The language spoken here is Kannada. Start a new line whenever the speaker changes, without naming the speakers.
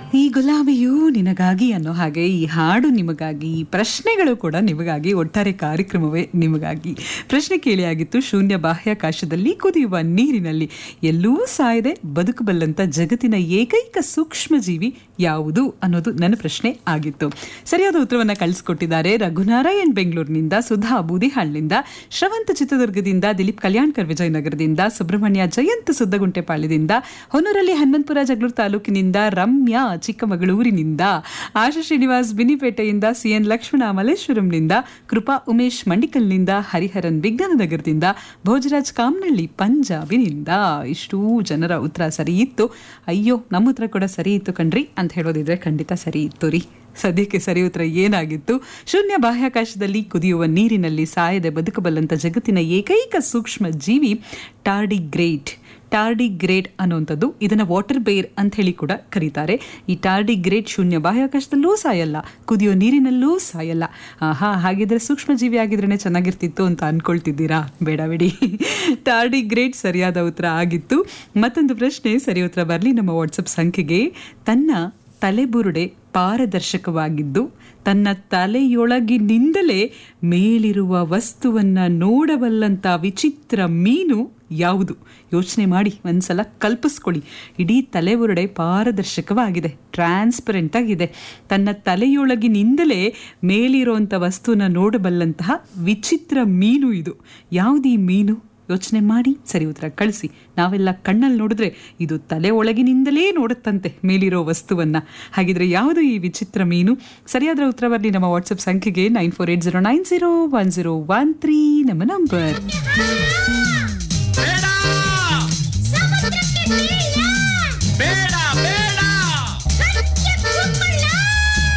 ಈ ಗುಲಾಬಿಯು ನಿನಗಾಗಿ ಅನ್ನೋ ಹಾಗೆ ಈ ಹಾಡು ನಿಮಗಾಗಿ ಈ ಪ್ರಶ್ನೆಗಳು ಕೂಡ ನಿಮಗಾಗಿ ಒಟ್ಟಾರೆ ಕಾರ್ಯಕ್ರಮವೇ ನಿಮಗಾಗಿ ಪ್ರಶ್ನೆ ಕೇಳಿಯಾಗಿತ್ತು ಶೂನ್ಯ ಬಾಹ್ಯಾಕಾಶದಲ್ಲಿ ಕುದಿಯುವ ನೀರಿನಲ್ಲಿ ಎಲ್ಲೂ ಸಾಯದೆ ಬದುಕಬಲ್ಲಂತ ಜಗತ್ತಿನ ಏಕೈಕ ಸೂಕ್ಷ್ಮ ಜೀವಿ ಯಾವುದು ಅನ್ನೋದು ನನ್ನ ಪ್ರಶ್ನೆ ಆಗಿತ್ತು ಸರಿಯಾದ ಉತ್ತರವನ್ನ ಕಳಿಸ್ಕೊಟ್ಟಿದ್ದಾರೆ ರಘುನಾರಾಯಣ್ ಬೆಂಗಳೂರಿನಿಂದ ಸುಧಾ ಬೂದಿಹಾಳ್ನಿಂದ ಶ್ರವಂತ ಚಿತ್ರದುರ್ಗದಿಂದ ದಿಲೀಪ್ ಕಲ್ಯಾಣ್ಕರ್ ವಿಜಯನಗರದಿಂದ ಸುಬ್ರಹ್ಮಣ್ಯ ಜಯಂತ್ ಸುದ್ದಗುಂಟೆಪಾಳ್ಯದಿಂದ ಹೊನ್ನೂರಲ್ಲಿ ಹನುಮಂತಪುರ ಜಗಳೂರು ತಾಲೂಕಿನಿಂದ ರಮ್ಯಾ ಚಿಕ್ಕಮಗಳೂರಿನಿಂದ ಆಶಾ ಶ್ರೀನಿವಾಸ್ ಬಿನಿಪೇಟೆಯಿಂದ ಸಿಎನ್ ಲಕ್ಷ್ಮಣ ಮಲ್ಲೇಶ್ವರಂನಿಂದ ಕೃಪಾ ಉಮೇಶ್ ಮಂಡಿಕಲ್ನಿಂದ ಹರಿಹರನ್ ವಿಜ್ಞಾನನಗರದಿಂದ ಭೋಜರಾಜ್ ಕಾಮನಹಳ್ಳಿ ಪಂಜಾಬಿನಿಂದ ಇಷ್ಟೂ ಜನರ ಉತ್ತರ ಸರಿ ಇತ್ತು ಅಯ್ಯೋ ನಮ್ಮ ಉತ್ತರ ಕೂಡ ಸರಿ ಇತ್ತು ಕಣ್ರಿ ಅಂತ ಹೇಳೋದಿದ್ರೆ ಖಂಡಿತ ಸರಿ ಇತ್ತು ರೀ ಸದ್ಯಕ್ಕೆ ಸರಿ ಉತ್ತರ ಏನಾಗಿತ್ತು ಶೂನ್ಯ ಬಾಹ್ಯಾಕಾಶದಲ್ಲಿ ಕುದಿಯುವ ನೀರಿನಲ್ಲಿ ಸಾಯದೆ ಬದುಕಬಲ್ಲಂತ ಜಗತ್ತಿನ ಏಕೈಕ ಸೂಕ್ಷ್ಮ ಜೀವಿ ಟಾರ್ಡಿಗ್ರೇಟ್ ಟಾರ್ಡಿಗ್ರೇಡ್ ಅನ್ನುವಂಥದ್ದು ಇದನ್ನ ವಾಟರ್ ಬೇರ್ ಅಂತ ಹೇಳಿ ಕೂಡ ಕರೀತಾರೆ ಈ ಟಾರ್ಡಿಗ್ರೇಡ್ ಶೂನ್ಯ ಬಾಹ್ಯಾಕಾಶದಲ್ಲೂ ಸಾಯಲ್ಲ ಕುದಿಯೋ ನೀರಿನಲ್ಲೂ ಸಾಯಲ್ಲ ಆಹಾ ಹಾಗಿದ್ರೆ ಸೂಕ್ಷ್ಮ ಜೀವಿ ಆಗಿದ್ರೇನೆ ಚೆನ್ನಾಗಿರ್ತಿತ್ತು ಅಂತ ಅನ್ಕೊಳ್ತಿದ್ದೀರಾ ಬೇಡ ಬಿಡಿ ಟಾರ್ಡಿಗ್ರೇಡ್ ಸರಿಯಾದ ಉತ್ತರ ಆಗಿತ್ತು ಮತ್ತೊಂದು ಪ್ರಶ್ನೆ ಸರಿ ಉತ್ತರ ಬರಲಿ ನಮ್ಮ ವಾಟ್ಸಪ್ ಸಂಖ್ಯೆಗೆ ತನ್ನ ತಲೆಬುರುಡೆ ಪಾರದರ್ಶಕವಾಗಿದ್ದು ತನ್ನ ತಲೆಯೊಳಗಿನಿಂದಲೇ ಮೇಲಿರುವ ವಸ್ತುವನ್ನ ನೋಡಬಲ್ಲಂತ ವಿಚಿತ್ರ ಮೀನು ಯಾವುದು ಯೋಚನೆ ಮಾಡಿ ಒಂದ್ಸಲ ಕಲ್ಪಿಸ್ಕೊಳ್ಳಿ ಇಡೀ ತಲೆಬುರುಡೆ ಪಾರದರ್ಶಕವಾಗಿದೆ ಟ್ರಾನ್ಸ್ಪರೆಂಟ್ ಆಗಿದೆ ತನ್ನ ತಲೆಯೊಳಗಿನಿಂದಲೇ ಮೇಲಿರುವಂಥ ವಸ್ತುವನ್ನ ನೋಡಬಲ್ಲಂತಹ ವಿಚಿತ್ರ ಮೀನು ಇದು ಯಾವುದು ಈ ಮೀನು ಯೋಚನೆ ಮಾಡಿ ಸರಿ ಉತ್ತರ ಕಳಿಸಿ ನಾವೆಲ್ಲ ಕಣ್ಣಲ್ಲಿ ನೋಡಿದ್ರೆ ಇದು ತಲೆ ಒಳಗಿನಿಂದಲೇ ನೋಡುತ್ತಂತೆ ಮೇಲಿರೋ ವಸ್ತುವನ್ನ ಹಾಗಿದ್ರೆ ಯಾವುದು ಈ ವಿಚಿತ್ರ ಮೀನು ಸರಿಯಾದ ಉತ್ತರ ಬರಲಿ ನಮ್ಮ ವಾಟ್ಸಪ್ ಸಂಖ್ಯೆಗೆ nine four eight zero nine zero one zero one three ನಮ್ಮ ನಂಬರ್